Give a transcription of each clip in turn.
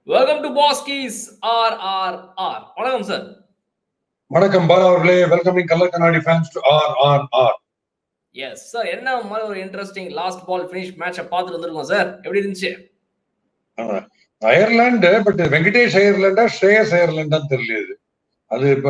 Welcome to பாஸ்கீஸ் R R R வணக்கம் sir வணக்கம் பாலா அவர்களே வெல்கமிங் கலர் கண்ணாடி fans to R R R yes sir என்ன மாதிரி ஒரு இன்ட்ரெஸ்டிங் லாஸ்ட் பால் ஃபினிஷ் மேட்சை பார்த்துட்டு வந்திருக்கோம் சார் எப்படி இருந்துச்சு அயர்லாந்து பட் வெங்கடேஷ் அயர்லாண்டா ஸ்ரேயஸ் அயர்லாண்டான்னு தெரியல இது அது இப்ப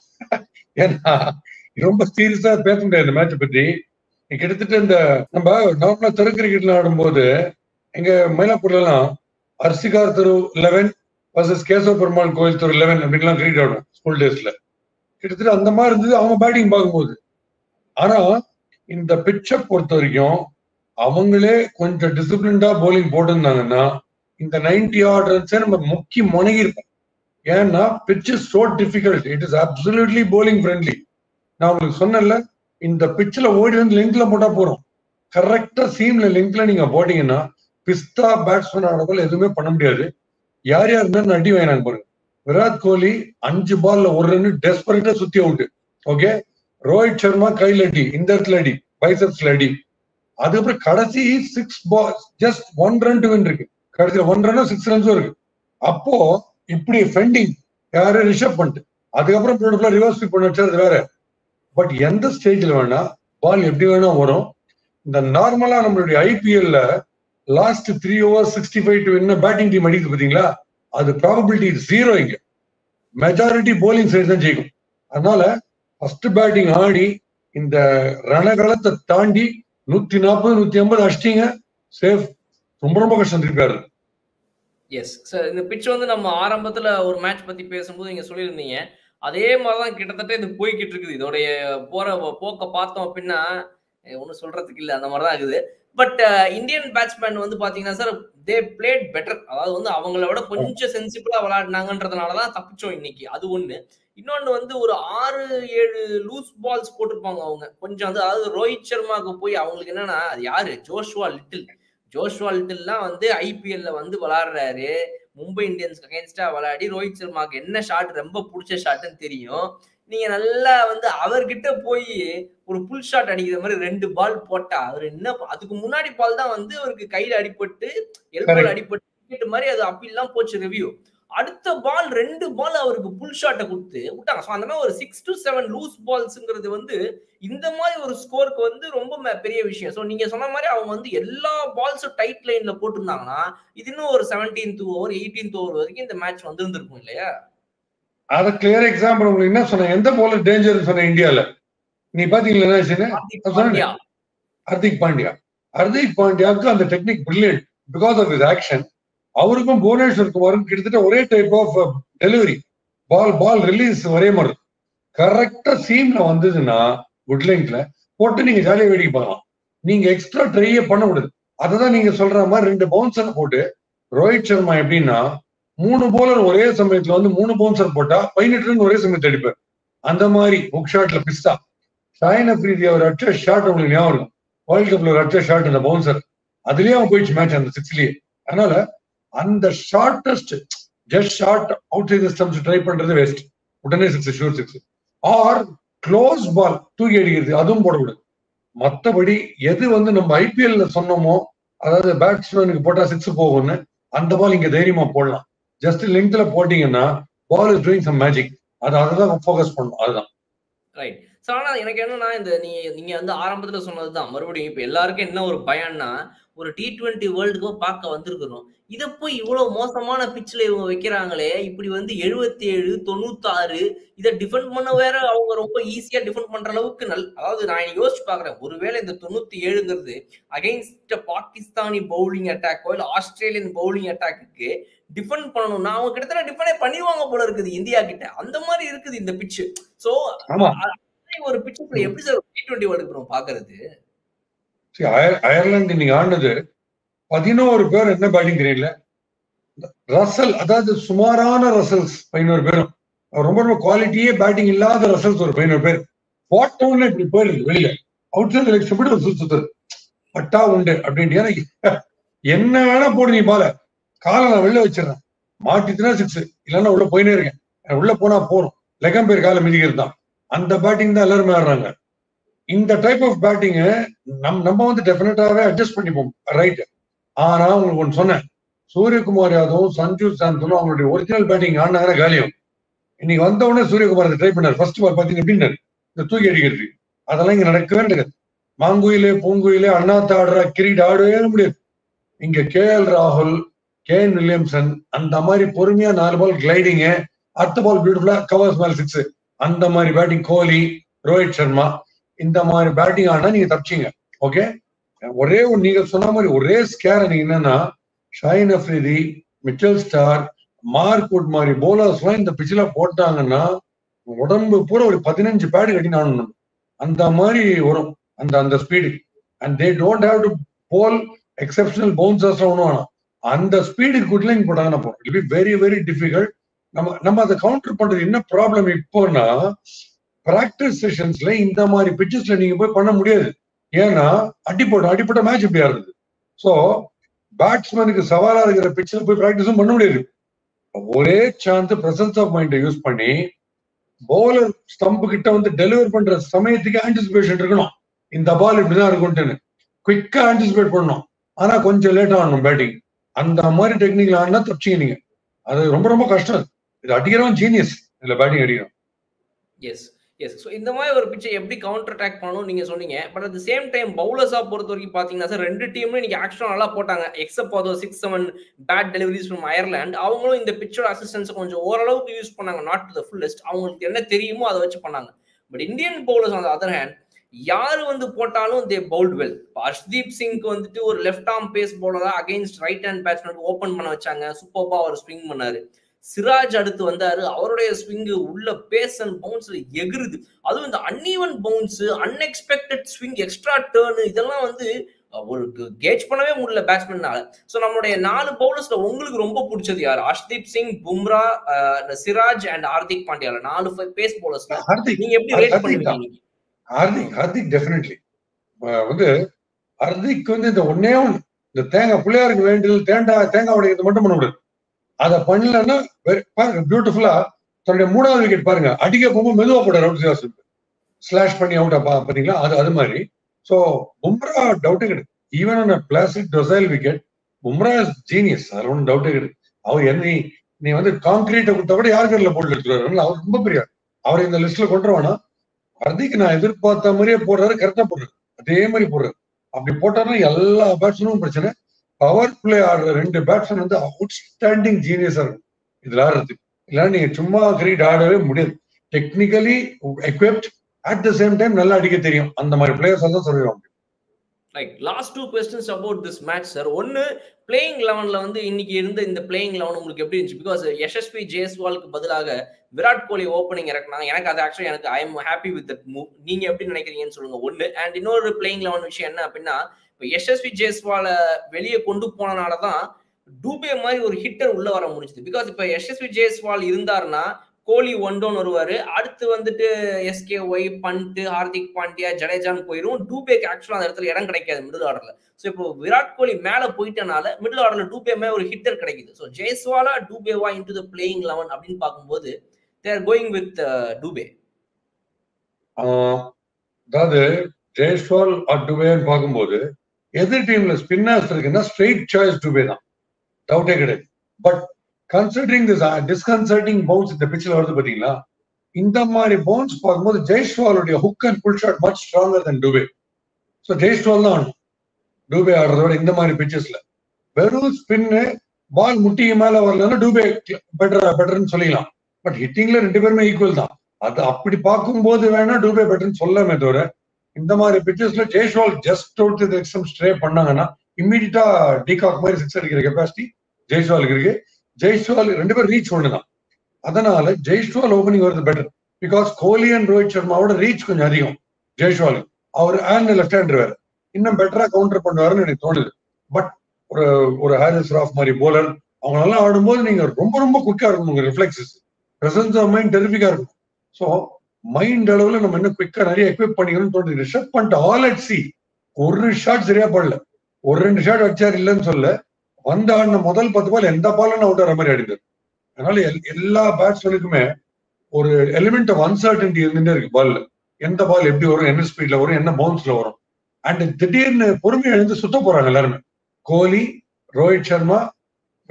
ஏன்னா ரொம்ப சீரியஸா பேச முடியாது இந்த மேட்சை பத்தி கிட்டத்தட்ட இந்த நம்ம நார்மலா தெரு கிரிக்கெட்ல ஆடும்போது எங்க மயிலாப்பூர்ல எல்லாம் அர்சிகார் தெரு லெவன் வர்சஸ் கேசவ பெருமாள் கோயில் தெரு லெவன் அப்படின்லாம் கிரிக்கெட் ஆடும் ஸ்கூல் டேஸ்ல கிட்டத்தட்ட அந்த மாதிரி இருந்தது அவங்க பேட்டிங் பார்க்கும்போது ஆனா இந்த பிச்சை பொறுத்த வரைக்கும் அவங்களே கொஞ்சம் டிசிப்ளின்டா போலிங் போட்டிருந்தாங்கன்னா இந்த நைன்டி ஆர்ட் ரன்ஸே நம்ம முக்கி முனகிருப்போம் ஏன்னா pitch is so difficult it is absolutely bowling friendly நான் உங்களுக்கு சொன்னேன்ல இந்த பிச்சில் ஓடி வந்து லிங்க்ல போட்டா போறோம் கரெக்டா சீம்ல லிங்க்ல நீங்க போட்டீங்கன்னா பிஸ்தா பேட்ஸ்மேன் ஆனவங்க எதுவுமே பண்ண முடியாது யார் யார் இருந்தாலும் அடி வாங்கினாங்க பாருங்க விராட் கோலி அஞ்சு பால்ல ஒரு ரன் டெஸ்பரேட்டா சுத்தி அவுட் ஓகே ரோஹித் சர்மா கையில் அடி இந்த இடத்துல அடி பைசப்ஸ்ல அடி அதுக்கப்புறம் கடைசி six ball just one run to win இருக்கு கடைசியில் ஒன் ரன்னும் சிக்ஸ் ரன்ஸும் இருக்கு அப்போ இப்படி ஃபெண்டிங் யாரு ரிஷப் பண்ணிட்டு அதுக்கப்புறம் பியூட்டிஃபுல்லா ரிவர்ஸ் ஸ்வீப் பண்ண வச்சது வேற பட் எந்த ஸ்டேஜ்ல வேணா பால் எப்படி வேணா வரும் இந்த நார்மலா நம்மளுடைய ஐபிஎல்ல last three over sixty five to என்ன பேட்டிங் டீம் அடிக்குது பாத்தீங்களா அது ப்ராபபிலிட்டி ஜீரோ இங்க மெஜாரிட்டி போலிங் சைடு தான் ஜெயிக்கும் அதனால ஃபர்ஸ்ட் பேட்டிங் ஆடி இந்த ரணகளத்தை தாண்டி நூத்தி நாற்பது நூத்தி ஐம்பது அடிச்சிட்டீங்க சேஃப் ரொம்ப ரொம்ப கஷ்டம் திருப்பியாரு எஸ் சார் இந்த பிச் வந்து நம்ம ஆரம்பத்துல ஒரு மேட்ச் பத்தி பேசும்போது நீங்க சொல்லியிருந்தீங்க அதே மாதிரிதான் கிட்டத்தட்ட இது போய்கிட்டு இருக்குது இதோடைய போற போக்க பார்த்தோம் அப்படின்னா ஒன்றும் சொல்றதுக்கு இல்லை அந்த மாதிரி தான் இருக்குது பட் இந்தியன் பேட்ஸ்மேன் வந்து பாத்தீங்கன்னா சார் தே பிளேட் பெட்டர் அதாவது வந்து அவங்கள விட கொஞ்சம் சென்சிபிளா விளையாடினாங்கன்றதுனால தான் தப்பிச்சோம் இன்னைக்கு அது ஒண்ணு இன்னொன்னு வந்து ஒரு ஆறு ஏழு லூஸ் பால்ஸ் போட்டிருப்பாங்க அவங்க கொஞ்சம் வந்து அதாவது ரோஹித் சர்மாவுக்கு போய் அவங்களுக்கு என்னன்னா அது யாரு ஜோஷ்வா லிட்டில் ஜோஷ்வா லிட்டில்லாம் வந்து ஐபிஎல்ல வந்து விளாடுறாரு மும்பை இந்தியன்ஸ்க்கு அகேன்ஸ்டா விளையாடி ரோஹித் சர்மாக்கு என்ன ஷாட் ரொம்ப பிடிச்ச ஷாட்னு தெரியும் நீங்க நல்லா வந்து அவர்கிட்ட போய் ஒரு புல் ஷாட் அடிக்கிற மாதிரி ரெண்டு பால் போட்டா அவர் என்ன அதுக்கு முன்னாடி பால் தான் வந்து அவருக்கு கையில அடிபட்டு எல்போல அடிபட்டு விக்கெட் மாதிரி அது அப்பீல்லாம் போச்சு ரிவ்யூ அடுத்த பால் ரெண்டு பால் அவருக்கு புல் ஷாட்டை கொடுத்து விட்டாங்க ஸோ அந்த மாதிரி ஒரு சிக்ஸ் டு செவன் லூஸ் பால்ஸுங்கிறது வந்து இந்த மாதிரி ஒரு ஸ்கோருக்கு வந்து ரொம்ப பெரிய விஷயம் ஸோ நீங்க சொன்ன மாதிரி அவங்க வந்து எல்லா பால்ஸும் டைட் லைன்ல போட்டிருந்தாங்கன்னா இது இன்னும் ஒரு செவன்டீன்த் ஓவர் எயிட்டீன்த் ஓவர் வரைக்கும் இந்த மேட்ச் வந்திருந்திருக்கும் இல்லையா அத கிளியர் எக்ஸாம்பிள் உங்களுக்கு என்ன சொன்ன எந்த போல டேஞ்சர் சொன்ன இந்தியால நீ பாத்தீங்களா ஹர்திக் பாண்டியா ஹர்திக் பாண்டியாவுக்கு அந்த technique brilliant because of is action அவருக்கும் புவனேஸ்வர் குமாருக்கும் கிட்டத்தட்ட ஒரே type of delivery ball ball release ஒரே மாதிரி கரெக்டா சீம்ல வந்ததுன்னா குட்லைன்ல போட்டு நீங்க ஜாலியா வேடிக்கை பார்க்கலாம் நீங்க எக்ஸ்ட்ரா ட்ரையே பண்ண கூடாது அததான் நீங்க சொல்ற மாதிரி ரெண்டு பவுன்சர் போட்டு ரோஹித் சர்மா எப்படின்னா மூணு போலர் ஒரே சமயத்துல வந்து மூணு பவுன்சர் போட்டா பதினெட்டு ரன் ஒரே சமயத்தை அடிப்பார் அந்த மாதிரி புக் ஷாட்ல பிஸ்தா ஷாயின் அப்ரீதி அவர் அடிச்ச ஷாட் உங்களுக்கு ஞாபகம் இருக்கும் வேர்ல்ட் கப்ல ஒரு அடிச்ச ஷாட் அந்த பவுன்சர் அதுலயே அவன் போயிடுச்சு மேட்ச் அந்த சிக்ஸ்லயே அதனால அந்த shortest just short out side stumps try பண்றது வேஸ்ட் உடனே six sure six or close ball தூக்கி அடிக்கிறது அதுவும் போடக்கூடாது மற்றபடி எது வந்து நம்ம ஐபிஎல்ல சொன்னோமோ அதாவது பேட்ஸ்மேனுக்கு போட்டா சிக்ஸ் போகும்னு அந்த பால் இங்க தைரியமா போடலாம் ஜஸ்ட் லெங்க்ல போட்டீங்கன்னா ball is doing some magic அது அதை தான் ஃபோக்கஸ் பண்ணும் அதுதான் ரைட் ஸோ ஆனால் எனக்கு என்னன்னா இந்த நீ நீங்க வந்து ஆரம்பத்துல சொன்னதுதான் மறுபடியும் இப்போ எல்லாருக்கும் என்ன ஒரு பயம்னா ஒரு டி ட்வெண்ட்டி வேர்ல்டு கப் பார்க்க வந்திருக்கிறோம் இதை போய் இவ்வளவு மோசமான பிச்சில் இவங்க வைக்கிறாங்களே இப்படி வந்து எழுபத்தி ஏழு தொண்ணூத்தாறு இதை டிஃபெண்ட் பண்ண வேற அவங்க ரொம்ப ஈஸியா டிஃபெண்ட் பண்ற அளவுக்கு நல் அதாவது நான் யோசிச்சு பாக்குறேன் ஒருவேளை இந்த தொண்ணூத்தி ஏழுங்கிறது அகைன்ஸ்ட் பாகிஸ்தானி பவுலிங் அட்டாக்கோ இல்ல ஆஸ்திரேலியன் பவுலிங் அட்டாக்கு டிஃபெண்ட் பண்ணணும்னா அவங்க கிட்டத்தட்ட டிஃபெண்டே பண்ணிடுவாங்க போல இருக்குது இந்தியா கிட்ட அந்த மாதிரி இருக்குது இந்த பிச்சு சோ ஒரு பிச்சுக்குள்ள எப்படி சார் டி ட்வெண்ட்டி வேர்ல்டு நம்ம பாக்குறது அயர்லாந்து இன்னைக்கு ஆனது பதினோரு பேர் என்ன பேட்டிங் தெரியல ரசல் அதாவது சுமாரான ரசல்ஸ் பதினோரு பேரும் ரொம்ப ரொம்ப குவாலிட்டியே பேட்டிங் இல்லாத ரசல்ஸ் ஒரு பதினோரு பேர் போட்டவுன்னு இப்படி போயிடுது வெளியில அவுட் சைட் எலெக்ஷன் போட்டு ஒரு சுத்துறது பட்டா உண்டு அப்படின்ட்டு ஏன்னா என்ன வேணா போடு நீ பால காலை நான் வெளில வச்சிடறேன் மாட்டிச்சுனா சிக்ஸ் இல்லைன்னா உள்ள போயினே இருக்கேன் உள்ள போனா போறோம் லெகம் பேர் காலை மிதிக்கிறது தான் அந்த பேட்டிங் தான் எல்லாருமே ஆடுறாங்க இந்த டைப் ஆஃப் பேட்டிங்கு நம் நம்ம வந்து டெஃபினட்டாவே அட்ஜஸ்ட் பண்ணிப்போம் ரைட் ஆனா உங்களுக்கு ஒன்று சொன்னேன் சூரியகுமார் யாதவும் சஞ்சு சாம்சனும் அவங்களுடைய ஒரிஜினல் பேட்டிங் ஆடினாங்க காலியம் இன்னைக்கு வந்த உடனே சூரியகுமார் ட்ரை பண்ணார் ஃபர்ஸ்ட் பால் பாத்தீங்க எப்படின்னாரு இந்த தூக்கி அடிக்கிறது அதெல்லாம் இங்க நடக்கவே நடக்காது மாங்குயிலே பூங்குயிலே அண்ணாத்த ஆடுற கிரீட் ஆடவே முடியாது இங்க கே எல் ராகுல் கே என் வில்லியம்சன் அந்த மாதிரி பொறுமையா நாலு பால் கிளைடிங்கு அடுத்த பால் பியூட்டிஃபுல்லா கவர்ஸ் மேல் சிக்ஸ் அந்த மாதிரி பேட்டிங் கோலி ரோஹித் சர்மா இந்த மாதிரி பேட்டிங் ஆனா நீங்க தப்பிச்சீங்க ஓகே ஒரே ஒரு நீங்க சொன்ன மாதிரி ஒரே ஸ்கேர் நீங்க என்னன்னா Shaheen Afridi Mitchell Starc Mark Wood மாதிரி போலர்ஸ் எல்லாம் இந்த பிச்சில போட்டாங்கன்னா உடம்பு பூரா ஒரு பதினஞ்சு பேடு கட்டி ஆடணும் அந்த மாதிரி வரும் அந்த அந்த speed and they don't have to bowl exceptional bouncers ஒன்றும் வேணாம் அந்த ஸ்பீடுக்கு குட்லைன் போட்டாங்கன்னா போறோம் it be very very difficult நம்ம நம்ம அதை கவுண்டர் பண்றது என்ன ப்ராப்ளம் இப்போனா பிராக்டிஸ் செஷன்ஸ்ல இந்த மாதிரி பிச்சஸ்ல நீங்க போய் பண்ண முடியாது ஏன்னா அடிப்பட்ட அடிப்பட்ட மேட்ச் இப்படி ஆடுது ஸோ பேட்ஸ்மேனுக்கு சவாலா இருக்கிற பிச்சில் போய் ப்ராக்டிஸும் பண்ண முடியாது ஒரே சான்ஸ் பிரசன்ஸ் ஆஃப் மைண்டை யூஸ் பண்ணி பவுலர் ஸ்டம்ப் கிட்ட வந்து டெலிவர் பண்ற சமயத்துக்கு ஆன்டிசிபேஷன் இருக்கணும் இந்த பால் இப்படிதான் இருக்கும்ட்டுன்னு குவிக்கா ஆன்டிசிபேட் பண்ணணும் ஆனா கொஞ்சம் லேட் ஆகணும் பேட்டிங் அந்த மாதிரி டெக்னிக்ல ஆடினா தப்பிச்சிங்க நீங்க அது ரொம்ப ரொம்ப கஷ்டம் இது அடிக்கிறவன் ஜீனியஸ் இதுல பேட்டிங் அடிக்கிறோம் எஸ் எஸ் ஸோ இந்த மாதிரி ஒரு பிச்சை எப்படி கவுண்டர் அட்டாக் பண்ணணும் நீங்க சொன்னீங்க பட் அட் சேம் டைம் பவுலர்ஸா பொறுத்த வரைக்கும் பாத்தீங்கன்னா சார் ரெண்டு டீமும் இன்னைக்கு ஆக்சுவலாக நல்லா போட்டாங்க எக்ஸப்ட் அதோ six seven bad deliveries from Ireland அவங்களும் இந்த பிச்சோட அசிஸ்டன்ஸ் கொஞ்சம் ஓரளவுக்கு யூஸ் பண்ணாங்க நாட் டு த ஃபுல்லஸ்ட் அவங்களுக்கு என்ன தெரியுமோ அதை வச்சு பண்ணாங்க but Indian bowlers on other hand யாரு வந்து போட்டாலும் தே பவுல்ட் வெல் ஹர்ஷ்தீப் சிங்க்கு வந்துட்டு ஒரு லெஃப்ட் ஆர்ம் பேஸ் பவுலரா against right hand batsman open பண்ண வச்சாங்க சூப்பர்பா அவர் ஸ்விங் பண்ணாரு சிராஜ் அடுத்து வந்தாரு அவருடைய ஸ்விங் உள்ள பேஸ் அண்ட் பவுன்ஸ்ல எகிருது அதுவும் இந்த uneven bounce unexpected swing extra turn இதெல்லாம் வந்து ஒரு கேட்ச் பண்ணவே முடியல பேட்ஸ்மேனால ஸோ நம்மளுடைய நாலு பவுலர்ஸ்ல உங்களுக்கு ரொம்ப பிடிச்சது யார் ஹர்ஷ்தீப் சிங் பும்ரா சிராஜ் அண்ட் ஹார்திக் பாண்டியால நாலு பேஸ் பவுலர்ஸ்ல நீங்க எப்படி ரேட் பண்ணுவீங்க ஹார்திக் ஹார்திக் டெஃபினெட்லி வந்து ஹார்திக் வந்து இந்த ஒன்னே ஒன்று இந்த தேங்காய் பிள்ளையாருக்கு வேண்டியது தேங்காய் தேங்காய் உடைக்கிறது மட்டும் பண்ண முடியாது அதை பண்ணலன்னா பாருங்க பியூட்டிஃபுல்லா தன்னுடைய மூணாவது விக்கெட் பாருங்க அடிக்க போகும்போது மெதுவா போட அவுட் சிவாசன் ஸ்லாஷ் பண்ணி அவுட் பாத்தீங்களா அது அது மாதிரி ஸோ பும்ரா டவுட்டே கிடையாது even on plastic docile wicket Bumrah is genius அதில் ஒன்றும் டவுட்டே கிடையாது அவர் என்ன நீ வந்து காங்கிரீட்டை கொடுத்தா கூட யார் பேர்ல போட்டு எடுத்துருவாரு அவர் ரொம்ப பெரிய அவர் இந்த லிஸ்ட்ல கொண்டுருவானா ஹர்திக் நான் எதிர்பார்த்த மாதிரியே போடுறாரு கரெக்டா போடுறாரு அதே மாதிரி போடுறாரு அப்படி போட்டாருன்னா எல்லா பேட்ஸ்மேனும் பிரச்சனை பவர் பிளே ஆடுற ரெண்டு பேட்ஸ்மேன் வந்து அவுட்ஸ்டாண்டிங் ஜீனியஸா இருக்கும் இதுல ஆடுறது இல்ல நீங்க சும்மா கிரிக்கெட் ஆடவே முடியாது technically equipped at the same time நல்லா அடிக்க தெரியும் அந்த மாதிரி பிளேயர்ஸ் தான் சொல்லிடுவாங்க like last two questions about this match sir ஒன்னு பிளேயிங் லெவன்ல வந்து இன்னைக்கு இருந்த இந்த பிளேயிங் லெவன் உங்களுக்கு எப்படி இருந்துச்சு பிகாஸ் யசஸ்வி ஜெயஸ்வாலுக்கு பதிலாக விராட் கோலி ஓப்பனிங் இறக்குனாங்க எனக்கு அது ஆக்சுவலி எனக்கு I am happy with that move நீங்க எப்படி நினைக்கிறீங்கன்னு சொல்லுங்க ஒன்னு அண்ட் இன்னொரு பிளேயிங் லெவன் விஷயம் என்ன அப்படின்னா இப்போ யசஸ்வி ஜெயஸ்வால வெளியே கொண்டு போனனால தான் டூபே மாதிரி ஒரு ஹிட்டர் உள்ள வர முடிஞ்சது பிகாஸ் இப்போ யசஸ்வி ஜெயஸ்வால் இருந்தாருன்னா கோலி ஒன் டவுன் வருவாரு அடுத்து வந்துட்டு எஸ்கே ஒய் பண்ட் ஹார்திக் பாண்டியா ஜடேஜான்னு போயிடும் டூபேக்கு ஆக்சுவலா அந்த இடத்துல இடம் கிடைக்காது மிடில் ஆர்டர்ல ஸோ இப்போ விராட் கோலி மேல போயிட்டனால மிடில் ஆர்டர்ல டூபே மேல ஒரு ஹிட்டர் கிடைக்குது ஸோ ஜெய்ஸ்வாலா டூபேவா இன்டு த பிளேயிங் லெவன் அப்படின்னு பார்க்கும்போது தேர் கோயிங் வித் டூபே அதாவது ஜெய்ஸ்வால் ஆர் டுபேன்னு பார்க்கும்போது எதிர் டீம்ல ஸ்பின்னர்ஸ் இருக்குன்னா ஸ்ட்ரெயிட் சாய்ஸ் டுபே தான் டவுட்டே கிடையாது but considering this disconcerting bounce இந்த பிச்சில் வருது பாத்தீங்களா இந்த மாதிரி பவுன்ஸ் பார்க்கும்போது ஜெய்ஸ்வாலுடைய hook and pull shot much stronger than Dube so Jaiswal தான் ஆடணும் டூபே ஆடுறதோட இந்த மாதிரி பிச்சஸ்ல வெறும் ஸ்பின்னு பால் முட்டிக்கு மேல வரலன்னா டூபே பெட்டர் பெட்டர்னு சொல்லிக்கலாம் பட் ஹிட்டிங்ல ரெண்டு பேருமே ஈக்குவல் தான் அது அப்படி பார்க்கும்போது வேணா டூபே பெட்டர்னு சொல்லாமே தவிர இந்த மாதிரி பிச்சர்ஸ்ல ஜெய்ஸ்வால் ஜஸ்ட் அவுட் எக்ஸம் ஸ்ட்ரே பண்ணாங்கன்னா இம்மீடியட்டா டிகாக் மாதிரி சிக்ஸ் அடிக்கிற கெப்பாசிட்டி ஜெய்ஸ்வாலுக்கு இருக்கு ஜெய்ஸ்வால் ரெண்டு பேரும் ரீச் ஒன்று தான் அதனால ஜெய்ஸ்வால் ஓப்பனிங் வருது better because Kohli and Rohit சர்மாவோட ரீச் கொஞ்சம் அதிகம் ஜெய்ஸ்வால் அவர் ஹேண்ட் லெஃப்ட் ஹேண்ட் வேற இன்னும் பெட்டரா கவுண்டர் பண்ணுவாருன்னு எனக்கு தோணுது பட் ஒரு ஒரு ஹாரிஸ் ராஃப் மாதிரி போலர் அவங்க நல்லா ஆடும்போது நீங்க ரொம்ப ரொம்ப குவிக்கா இருக்கும் உங்க ரிஃப்ளெக்ஸஸ் பிரசன்ஸ் ஆஃப் மைண்ட் டெரிஃபிக்கா இருக்கும் ஸோ மைண்ட் அளவுல நம்ம இன்னும் குவிக்கா நிறைய எக்யூப் பண்ணிக்கணும்னு தோணுது ரிஷப் பண்ணிட்டு ஆல் அட் சி ஒரு ஷாட் சரியா படல ஒரு ரெண்டு ஷாட் அடிச்சார் இல்லைன்னு சொல்ல வந்த ஆடின முதல் பத்து பால் எந்த பாலும் அவுட் ஆகிற மாதிரி அடிந்தார் அதனால எல்லா பேட்ஸ்மேனுக்குமே ஒரு எலிமெண்ட் ஆஃப் அன்சர்டன்டி இருந்துட்டே இருக்கு பால்ல எந்த பால் எப்படி வரும் என்ன ஸ்பீட்ல வரும் என்ன பவுன்ஸ்ல வரும் அண்ட் திடீர்னு பொறுமையை எழுந்து சுத்த போறாங்க எல்லாருமே கோலி ரோஹித் சர்மா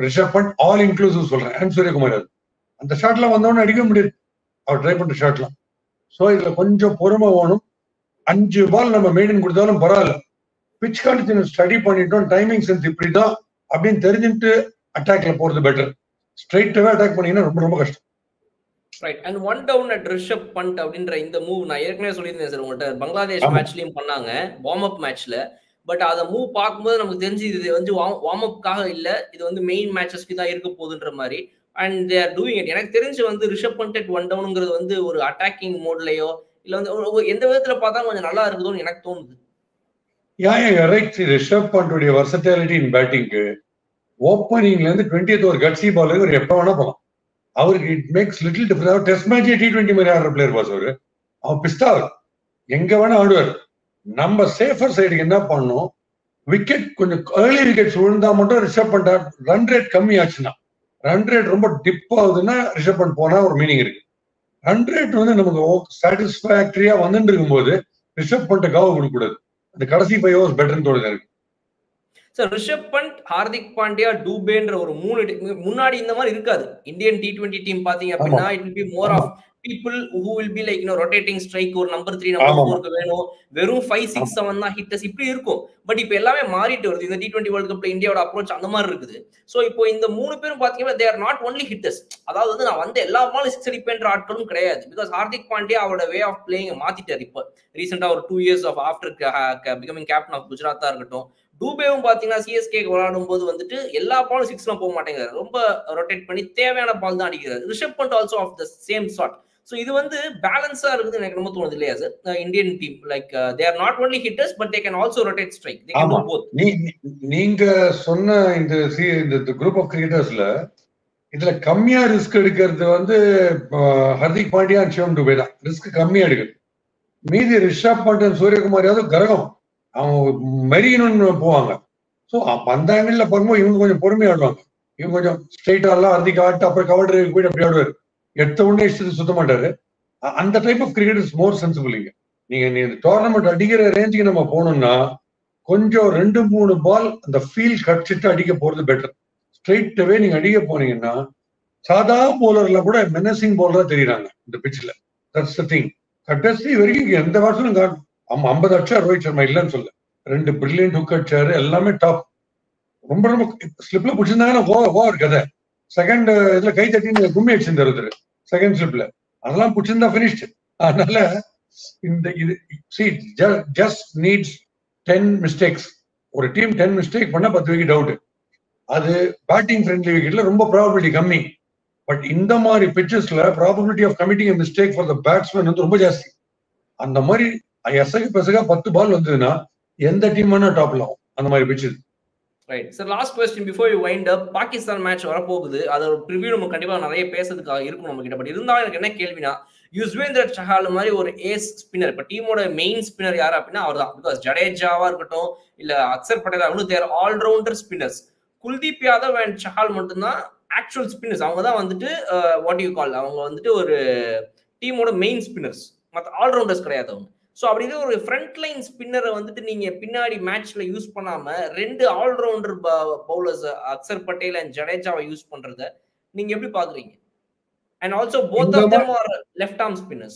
ரிஷப் பண்ட் ஆல் இன்க்ளூசிவ் சொல்றேன் அண்ட் சூரியகுமார் யாதவ் அந்த ஷாட்லாம் வந்தவொடனே அடிக்க முடியாது அவர் ட்ரை பண்ற ஷாட்லாம் ஸோ இதுல கொஞ்சம் பொறுமை வேணும் அஞ்சு பால் நம்ம மெயின்டைன் கொடுத்தாலும் பரவாயில்ல பிச் கண்டிஷன் ஸ்டடி பண்ணிட்டோம் டைமிங் சென்ஸ் இப்படிதான் அப்படின்னு தெரிஞ்சுட்டு அட்டாக்ல போறது பெட்டர் ஸ்ட்ரைட்டாவே அட்டாக் பண்ணீங்கன்னா ரொம்ப ரொம்ப கஷ்டம் right and one down at Rishabh Pant அப்படின்ற இந்த மூவ் நான் ஏற்கனவே சொல்லியிருந்தேன் சார் உங்கள்கிட்ட பங்களாதேஷ் ஆமா. மேட்ச்லயும் பண்ணாங்க வார்ம் அப் மேட்ச்ல பட் அதை மூவ் பார்க்கும்போது நமக்கு தெரிஞ்சு இது வந்து வார்ம் அப்காக இல்ல இது வந்து மெயின் மேட்சஸ்க்கு தான் இருக்க போகுதுன்ற மாதிரி and they are doing it எனக்கு தெரிஞ்சு வந்து ரிஷப் பண்ட் அட் ஒன் டவுனுங்கிறது வந்து ஒரு அட்டாக்கிங் மோட்லயோ இல்ல வந்து ஒரு- ஒரு எந்த விதத்துல பார்த்தா கொஞ்சம் நல்லா இருக்குதோன்னு எனக்கு தோணுது யா யா ரைட் ரிஷப் பண்டுடைய வர்சட்டாலிட்டி இன் பேட்டிங்க்கு ஓப்பனிங்ல இருந்து டுவெண்ட்டி ஒரு கட்சி பால் ஒரு எப்ப வேணா போகலாம் அவருக்கு it makes little difference test match T twenty மாதிரி ஆடுற பிளேயர் பாஸ் அவரு அவர் பிஸ்டா அவர் எங்க வேணா ஆடுவார் நம்ம சேஃபர் சைடுக்கு என்ன பண்ணணும் விக்கெட் கொஞ்சம் ஏர்லி விக்கெட்ஸ் விழுந்தா மட்டும் ரிஷப் பண்ட் ரன் ரேட் கம்மி ஆச்சுன்னா ரன் ரேட் ரொம்ப டிப் ஆகுதுன்னா ரிஷப் பண்ட் போனா ஒரு மீனிங் இருக்கு ரன் ரேட் வந்து நமக்கு சாட்டிஸ்பாக்டரியா வந்துட்டு இருக்கும்போது ரிஷப் பண்ட்டை காவ கொடுக்க கூடாது அந்த கடைசி ஃபைவ் ஹவர்ஸ் பெட்டர்னு தோணுது எனக்கு சார் ரிஷப் பண்ட் ஹார்திக் பாண்டியா டூபேன்ற ஒரு மூணு டி- முன்னாடி இந்த மாதிரி இருக்காது இந்தியன் டி டுவெண்ட்டி டீம் பாத்தீங்க அப்படின்னா it will be more of people who will be like இன்னும் ரொட்டேட்டிங் ஸ்ட்ரைக் ஒரு நம்பர் த்ரீ நம்பர் ஆமா. ஃபோருக்கு வேணும் வெறும் ஃபைவ் சிக்ஸ் செவன் தான் ஹிட்டர்ஸ் இப்படி இருக்கும் பட் இப்போ எல்லாமே மாறிட்டு வருது இந்த டி டுவெண்ட்டி வேர்ல்ட் கப்ல இந்தியாவோட அப்ரோச் அந்த மாதிரி இருக்குது ஸோ இப்போ இந்த மூணு பேரும் பாத்தீங்கன்னா தேர் நாட் ஒன்லி ஹிட்டர்ஸ் அதாவது வந்து நான் வந்து எல்லா பாலும் சிக்ஸ் அடிப்பேன்ற ஆட்களும் கிடையாது பிகாஸ் ஹார்திக் பாண்டியா அவரோட வே ஆஃப் பிளேயிங் மாத்திட்டார் இப்போ ரீசெண்டா ஒரு two years of after becoming captain of குஜராத்தா இருக்கட்டும் டூபேவும் பாத்தீங்கன்னா சிஎஸ்கே விளையாடும் போது வந்துட்டு எல்லா பாலும் சிக்ஸ்லாம் போக மாட்டேங்கிறாரு ரொம்ப ரொட்டேட் பண்ணி தேவையான பால் தான் அடிக்கிறாரு Rishabh Pant also of the same shot so இது வந்து பேலன்ஸா இருக்குது எனக்கு ரொம்ப தோணுது இல்லையா sir Indian team like they are not only hitters but they can also rotate strike they can ஆமா. டூ போத் நீ நீ- நீங்க சொன்ன இந்த சி- இந்த குரூப் ஆஃப் கிரிக்கெட்டர்ஸ்ல இதுல கம்மியா ரிஸ்க் எடுக்கிறது வந்து ஆஹ், ஹர்திக் பாண்டியா சிவம் டுபே தான் ரிஸ்க் கம்மியா எடுக்குது மீதி ரிஷப் பண்ட் சூரியகுமார் யாதவ் கரகம் அவங்க மெரியணும்னு போவாங்க ஸோ அப்ப அந்த ஆங்கிள் பார்க்கும்போது இவங்க கொஞ்சம் பொறுமையா ஆடுவாங்க இவங்க கொஞ்சம் ஸ்ட்ரைட்டா எல்லாம் ஹர்திக் ஆட்டு அப்புறம் கவர் போயிட்டு அப்படி ஆடுவார் எடுத்த உடனே இஷ்டத்துக்கு சுத்த மாட்டாரு அ- அந்த type of cricket is more சென்சிபிளிங்க நீங்க நீ டோர்னமெண்ட் அடிக்கிற ரேஞ்சுக்கு நம்ம போனோம்னா கொஞ்சம் ரெண்டு மூணு பால் அந்த ஃபீல் கடிச்சிட்டு அடிக்க போறது பெட்டர் ஸ்ட்ரைட்டாவே நீங்க அடிக்க போனீங்கன்னா சாதா போலர்ல கூட மெனசிங் போலரா தெரியுறாங்க இந்த பிச்சில் தட்ஸ் த திங் கடைசி வரைக்கும் இங்க எந்த வருஷம் காட்டும் ஆமா ஐம்பது அடிச்சா ரோஹித் சர்மா இல்லைன்னு சொல்ல ரெண்டு பிரில்லியன்ட் ஹுக் அடிச்சாரு எல்லாமே டாப் ரொம்ப ரொம்ப ஸ்லிப்ல பிடிச்சிருந்தாங்கன்னா ஓ ஓவர் கதை செகண்ட் இதுல கை தட்டி கும்மி அடிச்சிருந்தாரு ஒருத்தர் செகண்ட் ஸ்லிப்ல அதெல்லாம் பிடிச்சிருந்தா பினிஷ்டு அதனால இந்த இது see just needs ten mistakes ஒரு டீம் டென் மிஸ்டேக் பண்ணா பத்து விக்கெட் அவுட் அது பேட்டிங் ஃப்ரெண்ட்லி விக்கெட்ல ரொம்ப ப்ராபபிலிட்டி கம்மி பட் இந்த மாதிரி பிச்சஸ்ல probability of committing mistake for the batsman வந்து ரொம்ப ஜாஸ்தி அந்த மாதிரி எசகு பெசகா பத்து பால் வந்ததுன்னா எந்த டீம் வேணா டாப்ல ஆகும் அந்த மாதிரி pitches right sir last question before you wind up Pakistan match வரப்போகுது அதோட ப்ரிவியூ நம்ம கண்டிப்பா நிறைய பேசுறதுக்காக இருக்கும் நம்ம கிட்ட பட் இருந்தாலும் எனக்கு என்ன கேள்வினா யுஸ்வேந்தர் சஹால் மாதிரி ஒரு ஏஸ் ஸ்பின்னர் இப்போ டீமோட மெயின் ஸ்பின்னர் யாரு அப்படின்னா அவர் தான் பிகாஸ் ஜடேஜாவா இருக்கட்டும் இல்ல அக்சர் பட்டேலா இருக்கட்டும் there allrounder spinners Kuldeep Yadav and Chahal மட்டும்தான் ஆக்சுவல் ஸ்பின்னர்ஸ் அவங்க தான் வந்துட்டு வாட் யூ கால் அவங்க வந்துட்டு ஒரு டீமோட மெயின் ஸ்பின்னர்ஸ் மற்ற ஆல்ரவுண்டர்ஸ் கிடையாது அவங்க ஸோ அப்படி இருக்க ஒரு ஃப்ரண்ட் லைன் ஸ்பின்னரை வந்துட்டு நீங்க பின்னாடி மேட்ச்ல யூஸ் பண்ணாம ரெண்டு allrounder bowlers Axar Patel and ஜடேஜாவை யூஸ் பண்றத நீங்க எப்படி பாக்குறீங்க அண்ட் ஆல்சோ போத் இந்த of them are left arm spinners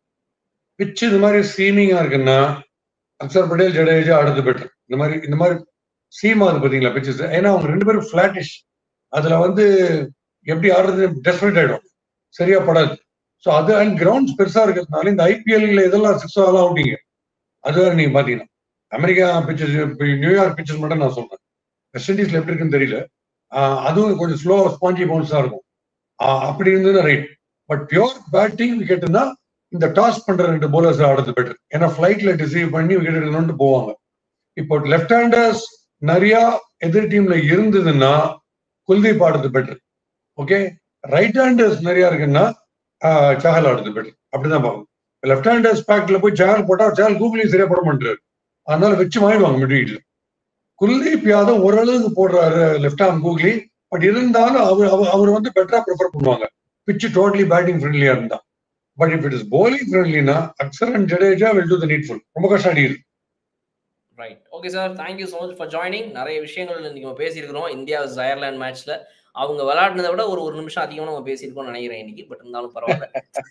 pitch இந்த மாதிரி சீமிங்கா இருக்குன்னா அக்சர் பட்டேல் ஜடேஜா அடுத்து பெட்டர் இந்த மாதிரி இந்த மாதிரி சீமா அது பாத்தீங்களா பிச்சஸ் ஏன்னா அவங்க ரெண்டு பேரும் பிளாட்டிஷ் அதுல வந்து எப்படி ஆடுறது டெஸ்பரேட் ஆயிடும் சரியா படாது ஸோ அது அண்ட் கிரவுண்ட்ஸ் பெருசா இருக்கிறதுனால இந்த ஐபிஎல்ல இதெல்லாம் சிக்ஸ் ஆகலாம் அவுட்டிங்க அது வேற நீங்க பாத்தீங்கன்னா அமெரிக்கா பிச்சஸ் நியூயார்க் பிச்சஸ் மட்டும் நான் சொல்றேன் வெஸ்ட் இண்டீஸ்ல எப்படி இருக்குன்னு தெரியல ஆஹ் அதுவும் கொஞ்சம் ஸ்லோ ஸ்பாஞ்சி பவுன்ஸா இருக்கும் ஆஹ் அப்படி இருந்ததுன்னா ரைட் பட் பியோர் பேட்டிங் விக்கெட்னா இந்த டாஸ் பண்ற ரெண்டு போலர்ஸ் ஆடுறது பெட்டர் ஏன்னா ஃபிளைட்ல டிசீவ் பண்ணி விக்கெட் எடுக்கணும்னு போவாங்க இப்போ லெஃப்ட் ஹேண்டர்ஸ் நிறைய எதிர் டீம்ல இருந்ததுன்னா குல்தீப் ஆடுறது பெட்டர் ஓகே ரைட் ஹேண்டர்ஸ் நிறைய இருக்குன்னா ஆஹ் சஹல் ஆடுறது பெட்டர் அப்படிதான் பார்க்கணும் லெஃப்ட் ஹேண்டர்ஸ் பேக்ல போய் சஹல் போட்டா சஹல் கூகுளையும் சரியா போட மாட்டாரு அதனால வச்சு வாங்கிடுவாங்க மிட்வீட்ல குல்தீப் யாதவ் ஓரளவுக்கு போடுறாரு லெஃப்ட் ஆர்ம் கூகுளி பட் இருந்தாலும் அவர் அவர் அவர் வந்து பெட்டரா ப்ரிஃபர் பண்ணுவாங்க பிச்சு டோட்டலி பேட்டிங் ஃப்ரெண்ட்லியா இருந்தா but if it is bowling ஃப்ரெண்ட்லினா Axar and Jadeja will do the needful ரொம்ப கஷ்டம் அடிக்குது right okay sir thank you so much for joining நிறைய விஷயங்கள் இன்னைக்கு நம்ம பேசியிருக்கிறோம் இந்தியா அயர்லாந்து மேட்ச்ல அவங்க விளையாடினதை விட ஒரு ஒரு நிமிஷம் அதிகமாக நம்ம பேசியிருக்கோம்னு நினைக்கிறேன் இன்னைக்கு பட் இருந்தாலும் பரவாயில்ல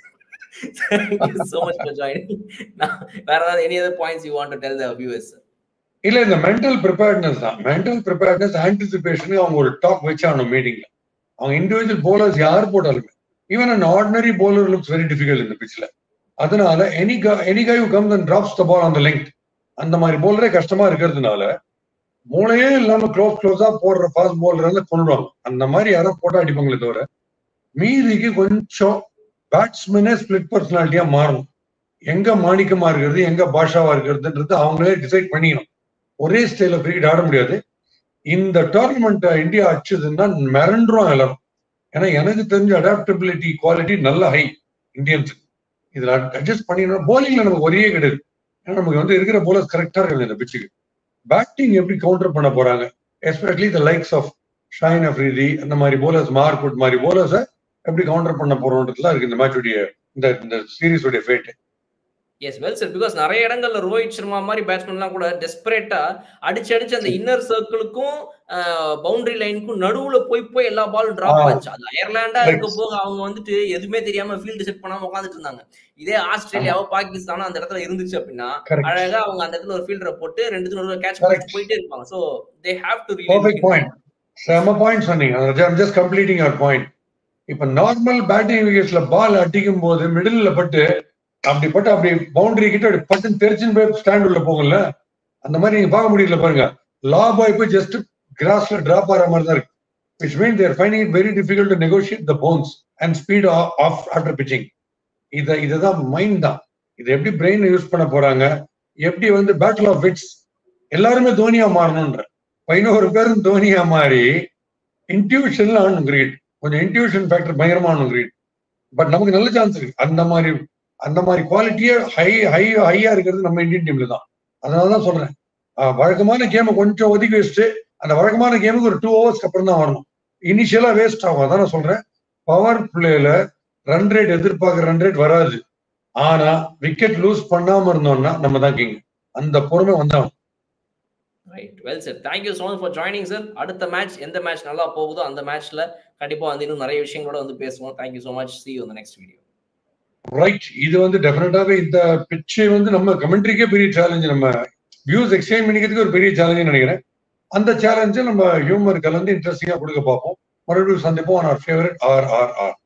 thank you so much for joining வேற ஏதாவது any other points you want to tell the viewers இல்ல இந்த மென்டல் ப்ரிப்பேர்ட்னஸ் தான் மென்டல் ப்ரிப்பேர்ட்னஸ் ஆன்டிசிபேஷன் அவங்க ஒரு டாக் வச்சாகணும் மீட்டிங்ல அவங்க இண்டிவிஜுவல் போலர்ஸ் யார் போட்டாலுமே even an ordinary bowler looks very difficult இந்த பிச்சில் அதனால any any guy comes and drops the ball on the length அந்த மாதிரி போலரே கஷ்டமா இருக்கிறதுனால மூளையே இல்லாம க்ளோஸ் க்ளோஸா போடுற ஃபாஸ்ட் போலர் வந்து கொண்டுடுவாங்க அந்த மாதிரி யாரோ போட்டோ அடிப்பாங்களே தவிர மீதிக்கு கொஞ்சம் பேட்ஸ்மேனே ஸ்பிளிட் பர்சனாலிட்டியா மாறணும் எங்க மாணிக்கமா இருக்கிறது எங்க பாஷாவா இருக்கிறதுன்றது அவங்களே டிசைட் பண்ணிக்கணும் ஒரே ஸ்டைல கிரிக்கெட் ஆட முடியாது இந்த டோர்னமெண்ட் இந்தியா அடிச்சதுன்னா மிரண்டுரும் எல்லாரும் ஏன்னா எனக்கு தெரிஞ்ச அடாப்டபிலிட்டி குவாலிட்டி நல்ல ஹை இந்தியன்ஸுக்கு இதுல அட்ஜஸ்ட் பண்ணிடணும் போலிங்ல நமக்கு ஒரே கிடையாது ஏன்னா நமக்கு வந்து இருக்கிற போலர்ஸ் கரெக்டா இருக்குது இந்த பிச்சுக்கு பேட்டிங் எப்படி கவுண்டர் பண்ண போறாங்க especially the likes of Shaheen Afridi அந்த மாதிரி போலர்ஸ் மார்க்குட் மாதிரி போலர்ஸை எப்படி கவுண்டர் பண்ண போறோன்றதுலாம் இருக்கு இந்த மேட்சுடைய இந்த இந்த சீரீஸுடைய fate as well sir because நிறைய இடங்கள்ல ரோஹித் சர்மா மாதிரி பேட்ஸ்மேன்லாம் கூட டெஸ்பரேட்டா அடிச்சு அடிச்சு அந்த இன்னர் சர்க்கிளுக்கும் பவுண்டரி லைனுக்கும் நடுவுல போய் போய் எல்லா பாலும் டிராப் ஆச்சு அது அயர்லாண்டா இருக்க போக அவங்க வந்துட்டு எதுவுமே தெரியாம ஃபீல்டு செட் பண்ணாம உட்காந்துட்டு இருந்தாங்க இதே ஆஸ்திரேலியாவோ பாகிஸ்தானோ அந்த இடத்துல இருந்துச்சு அப்படின்னா அழகா அவங்க அந்த இடத்துல ஒரு ஃபீல்டரை போட்டு ரெண்டு நடுவுல கேட்ச் பண்ணிட்டு போயிட்டே இருப்பாங்க so they have to perfect point செம பாயிண்ட் சொன்னீங்க ஜஸ்ட் கம்ப்ளீட்டிங் யுவர் பாயிண்ட் இப்ப நார்மல் பேட்டிங் விக்கெட்ஸ்ல பால் அடிக்கும் போது மிடில்ல பட்டு அப்படி பட்டு அப்படி பவுண்டரி கிட்ட அப்படி பட்டு தெரிச்சுன்னு போய் ஸ்டாண்ட் உள்ள போகும்ல அந்த மாதிரி நீங்க பார்க்க முடியல பாருங்க லா பாய் போய் ஜஸ்ட் கிராஸ்ல டிராப் ஆகிற மாதிரி தான் இருக்கு விச் மீன் தேர் ஃபைனிங் it very difficult to negotiate the bounce and speed of after pitching இதை இதுதான் மைண்ட் தான் இது எப்படி பிரெயின் யூஸ் பண்ண போறாங்க எப்படி வந்து பேட்டில் ஆஃப் விட்ஸ் எல்லாருமே தோனியா மாறணும்ன்ற பதினோரு பேரும் தோனியா மாறி இன்ட்யூஷன்ல ஆடணும் கிரிக்கெட் கொஞ்சம் இன்ட்யூஷன் ஃபேக்டர் பயங்கரமா ஆடணும் கிரிக்கெட் பட் நமக்கு நல்ல சான்ஸ் இருக்கு அந்த மாதிரி அந்த மாதிரி குவாலிட்டியே ஹை ஹை ஹையா இருக்கிறது நம்ம இந்தியன் டீம்ல தான் அதனாலதான் சொல்றேன் வழக்கமான கேமை கொஞ்சம் ஒதுக்கி வச்சுட்டு அந்த வழக்கமான கேமுக்கு ஒரு டூ ஹவர்ஸ்க்கு அப்புறம் தான் வரணும் இனிஷியலா வேஸ்ட் ஆகும் அதான் நான் சொல்றேன் பவர் பிளேல ரன் ரேட் எதிர்பார்க்குற ரன் ரேட் வராது ஆனா விக்கெட் லூஸ் பண்ணாம இருந்தோம்னா நம்ம தான் கிங் அந்த பொறுமை வந்தாகும் right well sir thank you so much for joining sir அடுத்த மேட்ச் எந்த மேட்ச் நல்லா போகுதோ அந்த மேட்ச்ல கண்டிப்பா வந்து இன்னும் நிறைய விஷயங்களோட வந்து பேசுவோம் thank you so much see you next video right இது வந்து டெஃபினட்டாவே இந்த பிச்சை வந்து நம்ம கமெண்ட்ரிக்கே பெரிய சேலஞ்சு நம்ம வியூஸ் எக்ஸ்சேஞ்ச் பண்ணிக்கிறதுக்கு ஒரு பெரிய சேலஞ்சு நினைக்கிறேன் அந்த சேலஞ்சை நம்ம ஹியூமர் கலந்து இன்ட்ரெஸ்டிங்கா கொடுக்க பார்ப்போம் மறுபடியும் சந்திப்போம் on our favourite R R R